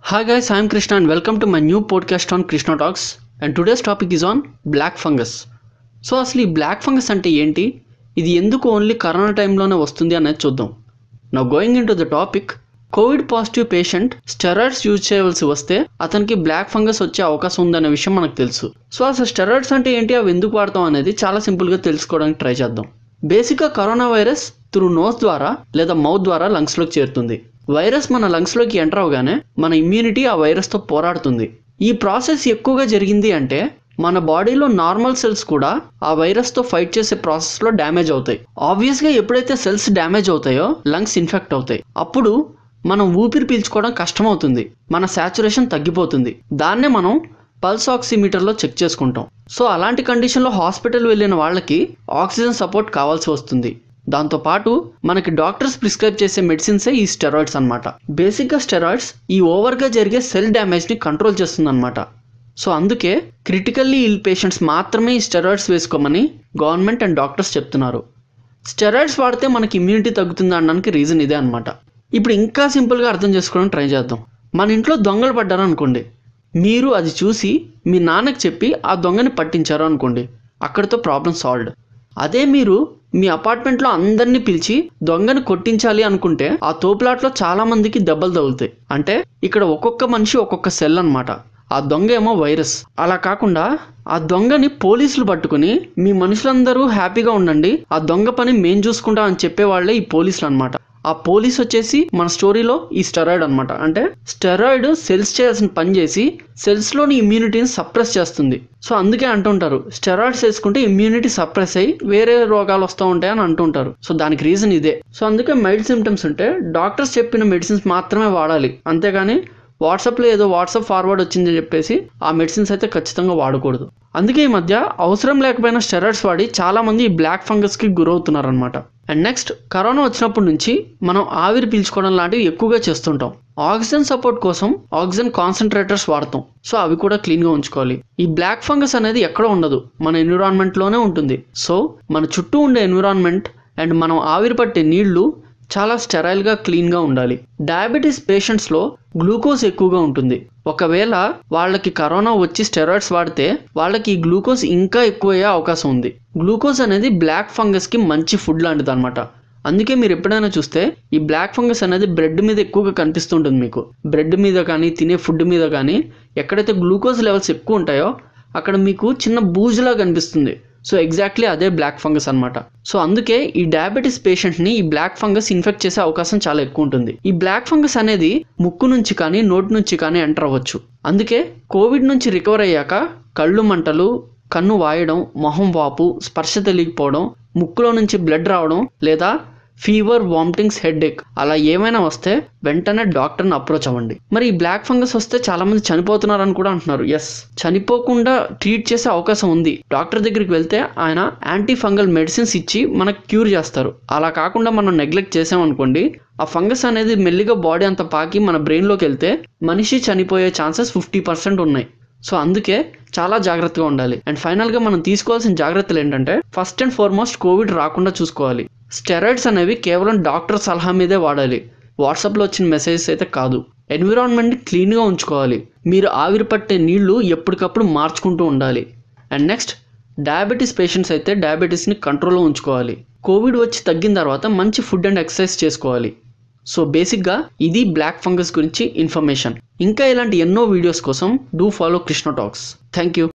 Hi guys, I am Krishna and welcome to my new podcast on Krishna Talks. And today's topic is on black fungus. So అసలు ఈ black fungus అంటే ఏంటి ఇది ఎందుకు only corona టైంలోనే వస్తుంది అనేది చూద్దాం నా going into the topic Covid positive patient steroids use చేయవలసి వస్తే అతనికి బ్లాక్ ఫంగస్ వచ్చే అవకాశం ఉందనే విషయం మనకు తెలుసు సో అసలు స్టెరాయిడ్స్ అంటే ఏంటి అవి ఎందుకు వాడతాం అనేది చాలా సింపుల్గా తెలుసుకోవడానికి ట్రై చేద్దాం బేసిక్గా కరోనా వైరస్ త్రూ నోస్ ద్వారా లేదా మౌత్ ద్వారా లంగ్స్లోకి చేరుతుంది వైరస్ మన లంగ్స్లోకి ఎంటర్ అవగానే మన ఇమ్యూనిటీ ఆ వైరస్తో పోరాడుతుంది ఈ ప్రాసెస్ ఎక్కువగా జరిగింది అంటే మన బాడీలో నార్మల్ సెల్స్ కూడా ఆ వైరస్తో ఫైట్ చేసే ప్రాసెస్లో డ్యామేజ్ అవుతాయి ఆబ్వియస్గా ఎప్పుడైతే సెల్స్ డ్యామేజ్ అవుతాయో లంగ్స్ ఇన్ఫెక్ట్ అవుతాయి అప్పుడు మనం ఊపిరి పీల్చుకోవడం కష్టమవుతుంది మన శాచురేషన్ తగ్గిపోతుంది దాన్నే మనం పల్స్ ఆక్సిమీటర్లో చెక్ చేసుకుంటాం సో అలాంటి కండిషన్లో హాస్పిటల్ వెళ్ళిన వాళ్ళకి ఆక్సిజన్ సపోర్ట్ కావాల్సి వస్తుంది దాంతోపాటు మనకి డాక్టర్స్ ప్రిస్క్రైబ్ చేసే మెడిసిన్సే ఈ స్టెరాయిడ్స్ అనమాట బేసిక్గా స్టెరాయిడ్స్ ఈ ఓవర్గా జరిగే సెల్ డ్యామేజ్ని కంట్రోల్ చేస్తుంది అనమాట సో అందుకే క్రిటికల్లీ ఇల్ పేషెంట్స్ మాత్రమే ఈ స్టెరాయిడ్స్ వేసుకోమని గవర్నమెంట్ అండ్ డాక్టర్స్ చెప్తున్నారు స్టెరాయిడ్స్ వాడితే మనకి ఇమ్యూనిటీ తగ్గుతుంది అనడానికి రీజన్ ఇదే అనమాట ఇప్పుడు ఇంకా సింపుల్గా అర్థం చేసుకోవడానికి ట్రై చేద్దాం మన ఇంట్లో దొంగలు పడ్డారు అనుకోండి మీరు అది చూసి మీ నాన్నకి చెప్పి ఆ దొంగని పట్టించారు అనుకోండి అక్కడితో ప్రాబ్లం సాల్వ్డ్ అదే మీరు మీ అపార్ట్మెంట్లో అందరినీ పిలిచి దొంగని కొట్టించాలి అనుకుంటే ఆ తోపులాట్లో చాలా మందికి దెబ్బలు తగులుతాయి అంటే ఇక్కడ ఒక్కొక్క మనిషి ఒక్కొక్క సెల్ అన్నమాట ఆ దొంగ ఏమో వైరస్ అలా కాకుండా ఆ దొంగని పోలీసులు పట్టుకుని మీ మనుషులందరూ హ్యాపీగా ఉండండి ఆ దొంగ పని మేం చూసుకుంటాం అని చెప్పేవాళ్లే ఈ పోలీసులు అనమాట ఆ పోలీస్ వచ్చేసి మన స్టోరీలో ఈ స్టెరాయిడ్ అనమాట అంటే స్టెరాయిడ్ సెల్స్ చేయాల్సిన పని చేసి సెల్స్లోని ఇమ్యూనిటీని సప్రెస్ చేస్తుంది సో అందుకే అంటుంటారు స్టెరాయిడ్స్ వేసుకుంటే ఇమ్యూనిటీ సప్రెస్ అయ్యి వేరే రోగాలు వస్తూ ఉంటాయి అని అంటుంటారు సో దానికి రీజన్ ఇదే సో అందుకే మైల్డ్ సిమ్టమ్స్ ఉంటే డాక్టర్స్ చెప్పిన మెడిసిన్స్ మాత్రమే వాడాలి అంతేగాని వాట్సాప్లో ఏదో వాట్సాప్ ఫార్వర్డ్ వచ్చిందని చెప్పేసి ఆ మెడిసిన్స్ అయితే ఖచ్చితంగా వాడకూడదు అందుకే ఈ మధ్య అవసరం లేకపోయినా స్టెరాయిడ్స్ వాడి చాలామంది ఈ బ్లాక్ ఫంగస్కి గురవుతున్నారు అనమాట అండ్ నెక్స్ట్ కరోనా వచ్చినప్పటి నుంచి మనం ఆవిరి పీల్చుకోవడం లాంటివి ఎక్కువగా చేస్తుంటాం ఆక్సిజన్ సపోర్ట్ కోసం ఆక్సిజన్ కాన్సన్ట్రేటర్స్ వాడతాం సో అవి కూడా క్లీన్గా ఉంచుకోవాలి ఈ బ్లాక్ ఫంగస్ అనేది ఎక్కడో ఉండదు మన ఎన్విరాన్మెంట్లోనే ఉంటుంది సో మన చుట్టూ ఉండే ఎన్విరాన్మెంట్ అండ్ మనం ఆవిరి పట్టే నీళ్లు చాలా స్టెరైల్గా క్లీన్గా ఉండాలి డయాబెటీస్ పేషెంట్స్లో గ్లూకోజ్ ఎక్కువగా ఉంటుంది ఒకవేళ వాళ్ళకి కరోనా వచ్చి స్టెరాయిడ్స్ వాడితే వాళ్ళకి ఈ గ్లూకోజ్ ఇంకా ఎక్కువయ్యే అవకాశం ఉంది గ్లూకోజ్ అనేది బ్లాక్ ఫంగస్కి మంచి ఫుడ్ లాంటిది అనమాట అందుకే మీరు ఎప్పుడైనా చూస్తే ఈ బ్లాక్ ఫంగస్ అనేది బ్రెడ్ మీద ఎక్కువగా కనిపిస్తుంటుంది మీకు బ్రెడ్ మీద కానీ తినే ఫుడ్ మీద కానీ ఎక్కడైతే గ్లూకోజ్ లెవెల్స్ ఎక్కువ ఉంటాయో అక్కడ మీకు చిన్న బూజులా కనిపిస్తుంది సో ఎగ్జాక్ట్లీ అదే బ్లాక్ ఫంగస్ అనమాట సో అందుకే ఈ డయాబెటీస్ పేషెంట్ని ఈ బ్లాక్ ఫంగస్ ఇన్ఫెక్ట్ చేసే అవకాశం చాలా ఎక్కువ ఉంటుంది ఈ బ్లాక్ ఫంగస్ అనేది ముక్కు నుంచి కానీ నోటి నుంచి కానీ ఎంటర్ అవ్వచ్చు అందుకే కోవిడ్ నుంచి రికవర్ అయ్యాక కళ్ళు మంటలు కన్ను వాయడం మొహం వాపు స్పర్శ తెలియకపోవడం ముక్కులో నుంచి బ్లడ్ రావడం లేదా ఫీవర్ వామిటింగ్స్ హెడ్ ఎక్ అలా ఏమైనా వస్తే వెంటనే డాక్టర్ని అప్రోచ్ అవ్వండి మరి ఈ బ్లాక్ ఫంగస్ వస్తే చాలా మంది చనిపోతున్నారని కూడా అంటున్నారు ఎస్ చనిపోకుండా ట్రీట్ చేసే అవకాశం ఉంది డాక్టర్ దగ్గరికి వెళ్తే ఆయన యాంటీ ఫంగల్ మెడిసిన్స్ ఇచ్చి మనకు క్యూర్ చేస్తారు అలా కాకుండా మనం నెగ్లెక్ట్ చేసామనుకోండి ఆ ఫంగస్ అనేది మెల్లిగా బాడీ అంతా పాకి మన బ్రెయిన్లోకి వెళ్తే మనిషి చనిపోయే ఛాన్సెస్ ఫిఫ్టీ పర్సెంట్ ఉన్నాయి సో అందుకే చాలా జాగ్రత్తగా ఉండాలి అండ్ ఫైనల్గా మనం తీసుకోవాల్సిన జాగ్రత్తలు ఏంటంటే ఫస్ట్ అండ్ ఫార్మోస్ట్ కోవిడ్ రాకుండా చూసుకోవాలి స్టెరాయిడ్స్ అనేవి కేవలం డాక్టర్ సలహా మీదే వాడాలి వాట్సాప్లో వచ్చిన మెసేజెస్ అయితే కాదు ఎన్విరాన్మెంట్ని క్లీన్గా ఉంచుకోవాలి మీరు ఆవిరి పట్టే నీళ్లు ఎప్పటికప్పుడు మార్చుకుంటూ ఉండాలి అండ్ నెక్స్ట్ డయాబెటీస్ పేషెంట్స్ అయితే డయాబెటీస్ని కంట్రోల్లో ఉంచుకోవాలి కోవిడ్ వచ్చి తగ్గిన తర్వాత మంచి ఫుడ్ అండ్ ఎక్సర్సైజ్ చేసుకోవాలి సో బేసిక్గా ఇది బ్లాక్ ఫంగస్ గురించి ఇన్ఫర్మేషన్ ఇంకా ఇలాంటి ఎన్నో వీడియోస్ కోసం do follow Krishna Talks thank you